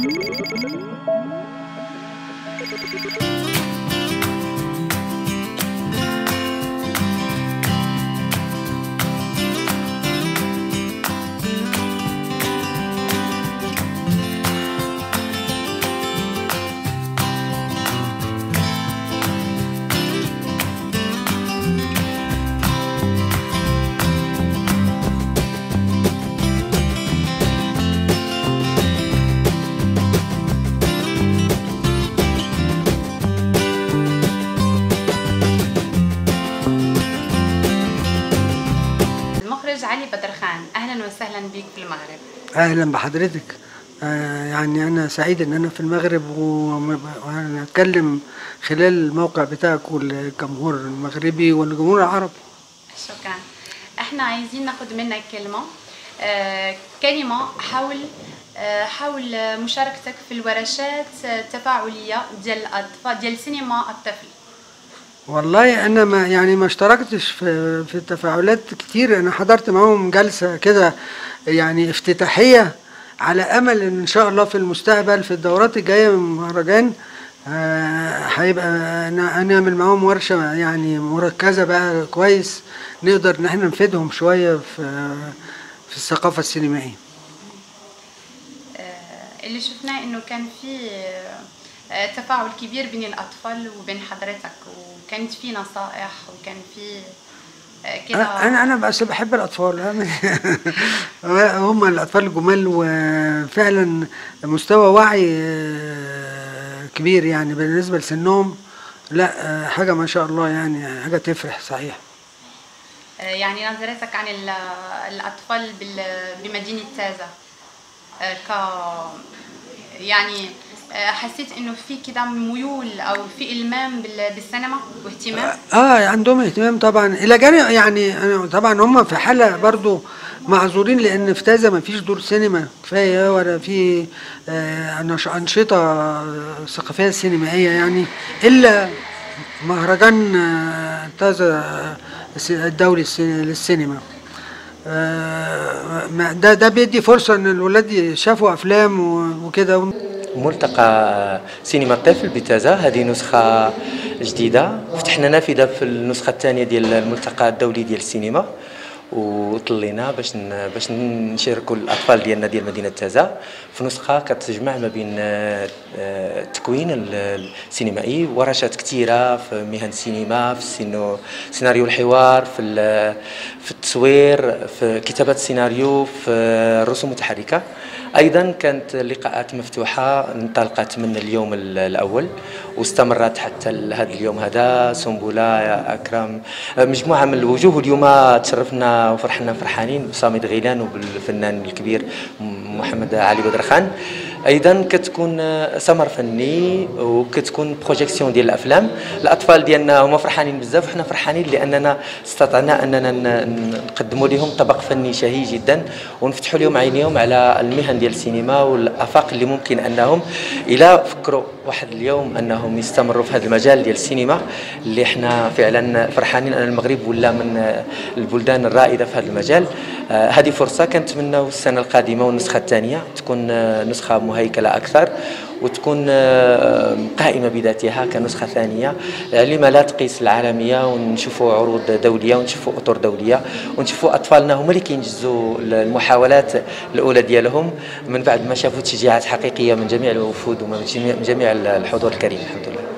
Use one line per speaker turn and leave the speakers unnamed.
المخرج علي بدرخان اهلا وسهلا بك في المغرب
اهلا بحضرتك آه، يعني انا سعيد ان انا في المغرب و- وانا اتكلم خلال الموقع بتاعك والجمهور المغربي والجمهور العربي
شكرا احنا عايزين ناخد منك كلمه آه، كلمه حول آه، حول مشاركتك في الورشات التفاعليه ديال الاطفال ديال سينما الطفل
والله انا ما يعني ما اشتركتش في في التفاعلات كتير انا حضرت معاهم جلسه كده يعني افتتاحيه على امل ان ان شاء الله في المستقبل في الدورات الجايه من المهرجان آه، هيبقى نا- نعمل معاهم ورشه يعني مركزه بقى كويس نقدر ان احنا نفيدهم شويه في في الثقافه السينمائيه
آه، اللي شفناه انه كان في آه، تفاعل كبير بين الاطفال وبين حضرتك وكانت في نصائح وكان في آه، كده
انا انا أنا بس بحب الاطفال هم الاطفال الجمال وفعلا مستوى وعي آه، كبير يعني بالنسبه لسنهم لا آه، حاجه ما شاء الله يعني حاجه تفرح صحيح
آه، يعني نظرتك عن ال- الاطفال بال- بمدينه تازه آه، ك يعني آه، حسيت انه في كده ميول او في المام بال- بالسينما واهتمام
اه عندهم اهتمام طبعا الى جانب يعني أنا طبعا هم في حاله برضو معذورين لان في تازه ما فيش دور سينما كفايه ولا في آه نش- انشطه ثقافيه سينمائيه يعني الا مهرجان آه، تازه آه، الدولي السي- للسينما آه، ما- ده ده بيدي فرصه ان الولاد يشافوا افلام و- وكده
ملتقى سينما الطفل بتازا هذه نسخة جديدة فتحنا نافذة في النسخة الثانية ديال الملتقى الدولي ديال السينما وطلينا باش ن- باش نشاركوا الاطفال ديالنا ديال مدينه تازا في نسخه كتجمع ما بين آه، آه، التكوين ال- السينمائي ورشات كثيره في مهن السينما في السينو سيناريو الحوار في ال- في التصوير في كتابه السيناريو في الرسوم المتحركه ايضا كانت اللقاءات مفتوحه انطلقت من اليوم ال- الاول واستمرت حتى هذا اليوم هذا سنبله اكرم مجموعه من الوجوه اليوم تشرفنا وفرحنا فرحانين بصامد غيلان وبالفنان الكبير محمد علي بدرخان ايضا كتكون سمر فني وكتكون بروجيكسيون ديال الافلام الاطفال ديالنا هما فرحانين بزاف وحنا فرحانين لاننا استطعنا اننا ن- نقدموا لهم طبق فني شهي جدا ونفتحوا لهم عينيهم على المهن ديال السينما والافاق اللي ممكن انهم الى فكروا واحد اليوم انهم يستمروا في هذا المجال ديال السينما اللي احنا فعلا فرحانين ان المغرب ولا من البلدان الرائده في هذا المجال آه، هذه فرصه كنتمناو السنه القادمه والنسخه الثانيه تكون آه، نسخه مهيكله اكثر وتكون آه، قائمه بذاتها كنسخه ثانيه لما لا تقيس العالميه ونشوفوا عروض دوليه ونشوفوا اطر دوليه ونشوفوا اطفالنا هما اللي كينجزوا المحاولات الاولى ديالهم من بعد ما شافوا تشجيعات حقيقيه من جميع الوفود ومن جميع من جميع الحضور الكريم الحمد لله